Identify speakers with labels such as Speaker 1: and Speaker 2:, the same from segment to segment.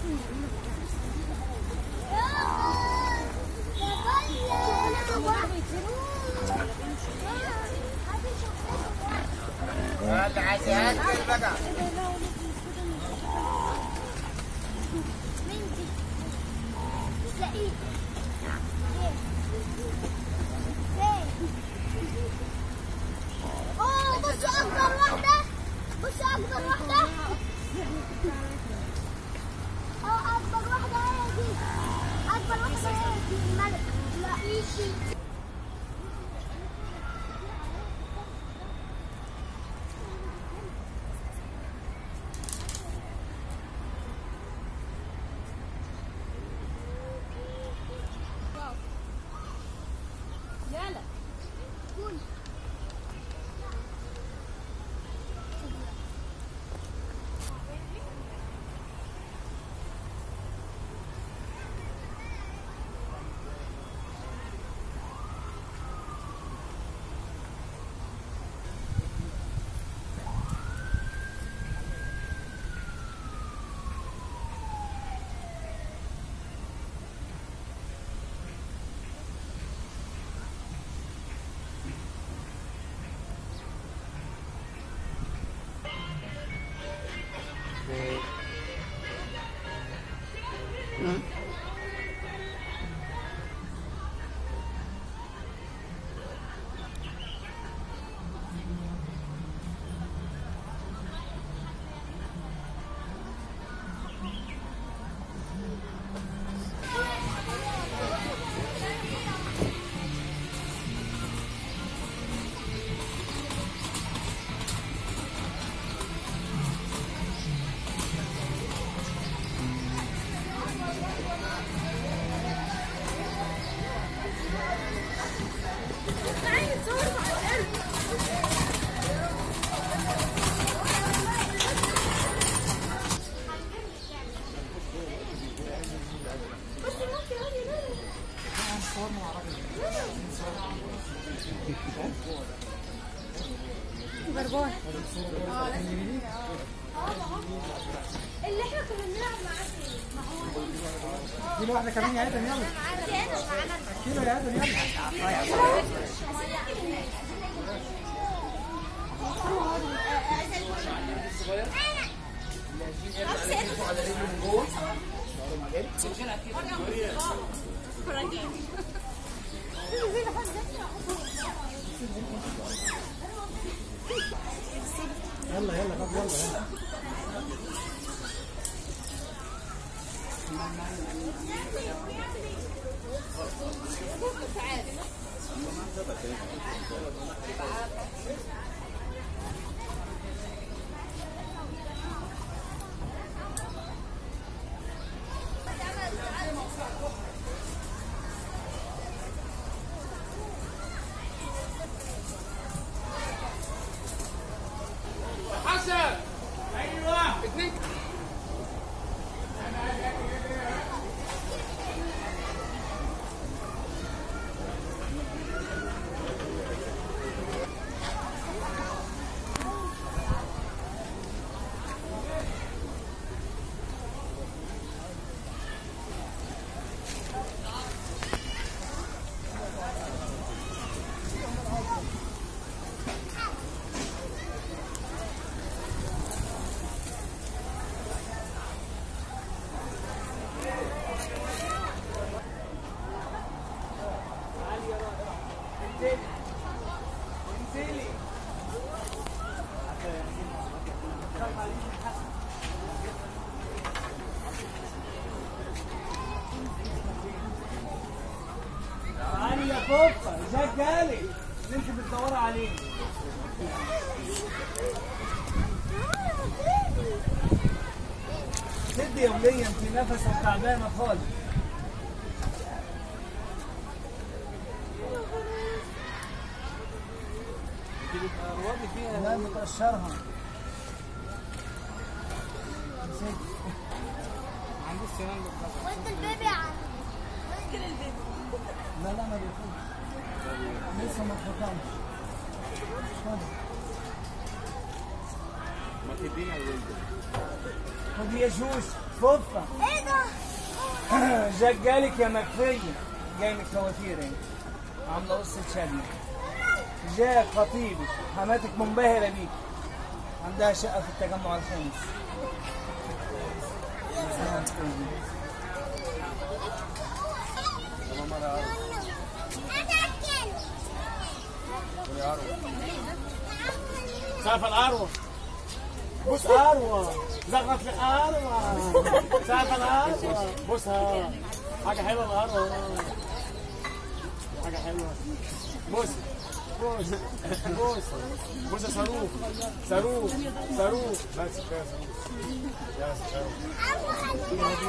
Speaker 1: اه بص اكبر واحدة بص اكبر واحدة اه اكبر واحدة هي دي اكبر واحدة هي دي الملك لا
Speaker 2: يلا بربون
Speaker 1: اللي احنا كنا بنلعب معاه فيه
Speaker 3: كيلو واحدة كمان يا آدم يلا كيلو يا آدم يلا يلا يلا طب يلا يلا
Speaker 4: حسن ايوه اثنين
Speaker 3: علي يا فوفا ازيك جالي اللي انت بتدوري عليه سد يوميا في نفسك تعبانه خالص الواد فيها لا متقشرها عندي السنان
Speaker 1: وانت البيبي عم
Speaker 3: لا لا ما بيخوش لسه ما اتحكمش
Speaker 4: ما تدينا الولد
Speaker 3: خد يا جوش فوفا
Speaker 1: ايه ده؟
Speaker 3: جاك جالك يا مكفية جاي من الكوافير اهي عاملة قصة شدنا جاك خطيبك حماتك منبهرة بيك عندها شقة في التجمع الخامس
Speaker 4: سقف الأروى
Speaker 3: بص أروى زغط لي أروى
Speaker 4: سقف الأروى بصها حاجة حلوة الأروى حاجة حلوة بص بص بص بص يا صاروخ صاروخ صاروخ بس كده يا صاروخ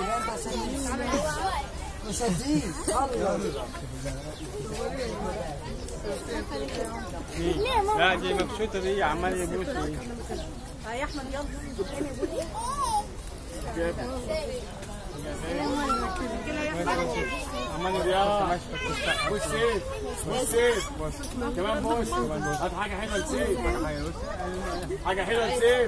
Speaker 4: لا دي مبسوطة دي عمال يبوس
Speaker 2: يا احمد يلا
Speaker 4: عمال يبيع بص سيف بص سيف كمان بص هات حاجة حلوة لسيف حاجة حلوة لسيف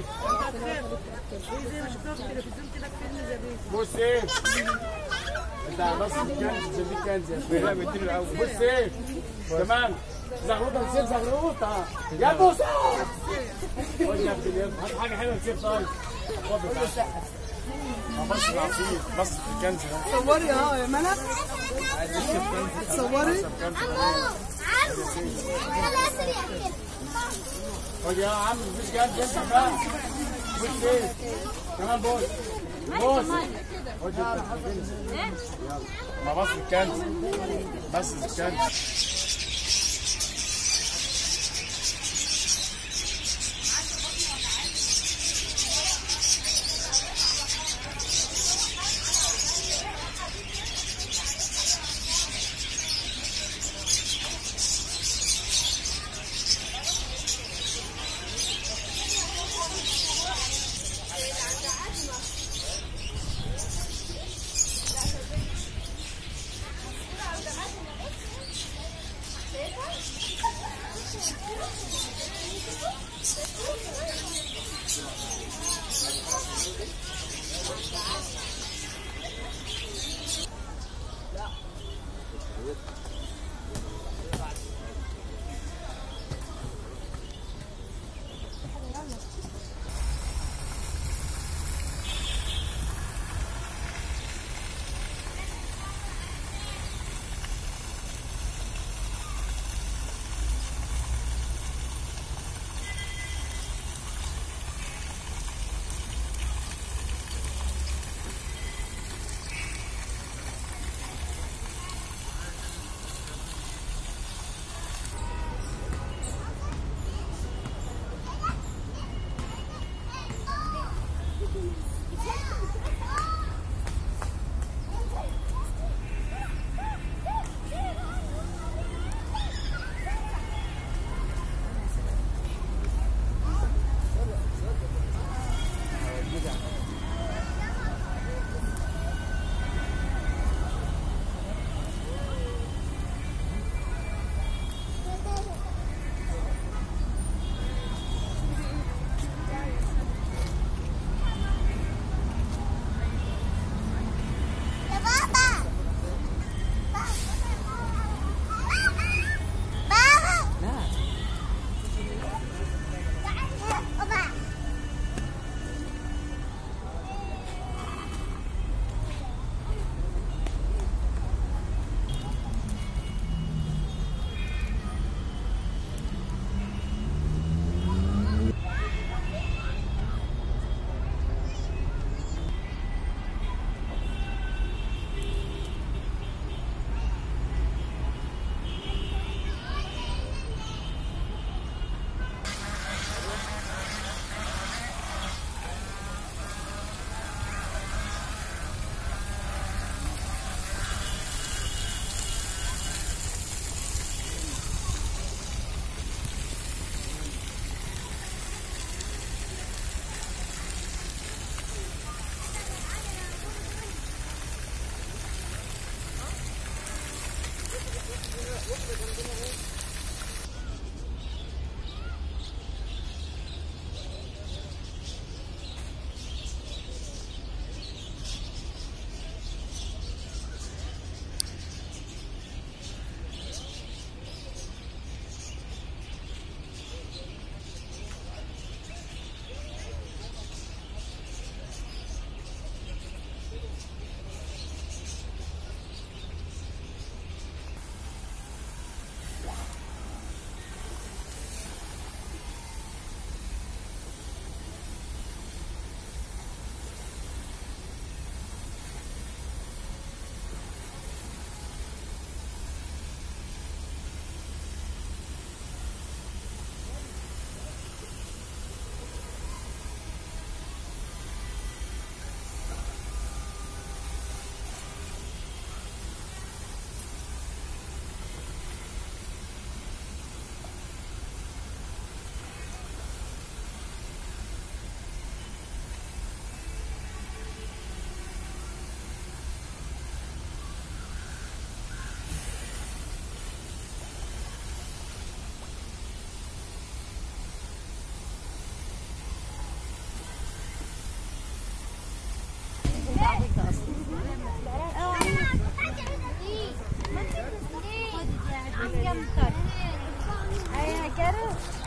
Speaker 4: بص سيف انت بس الكنز تديك كنز يا شباب لا بديله الاول بص سيف كمان زغروطه لسيف زغروطه يا بوسه خد يا ابن اليد هات حاجه حلوه لسيف طيب خد بس بص العصير بص في الكنز ده
Speaker 2: صوري اه يا ملك صوري
Speaker 1: عمو عمو خلاص سريع كده
Speaker 4: خد يا عم مفيش كنز انت بقى بص سيف كمان بص بص خد يا الكنز. يلا ما بص الكنز بس الكنز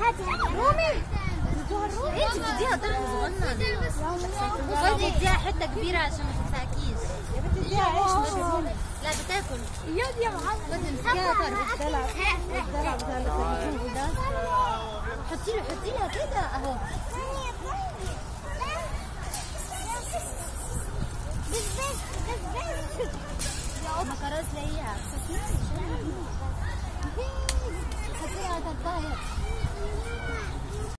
Speaker 1: هاتي رومي
Speaker 5: انت بتديها طرف صغنن خدي اديها حته كبيره عشان ما تنساكيش
Speaker 2: يا بنتي اديها عيش مش رومي
Speaker 5: لا بتاكل
Speaker 1: ياض يا محمد
Speaker 5: خدي امسكيها طرف
Speaker 2: الدلع الدلع بتاع التلفزيون ده
Speaker 5: حطي له حطي لها كده اهو
Speaker 1: بس بس بس بس
Speaker 5: مكرونه تلاقيها حطي لها طرفها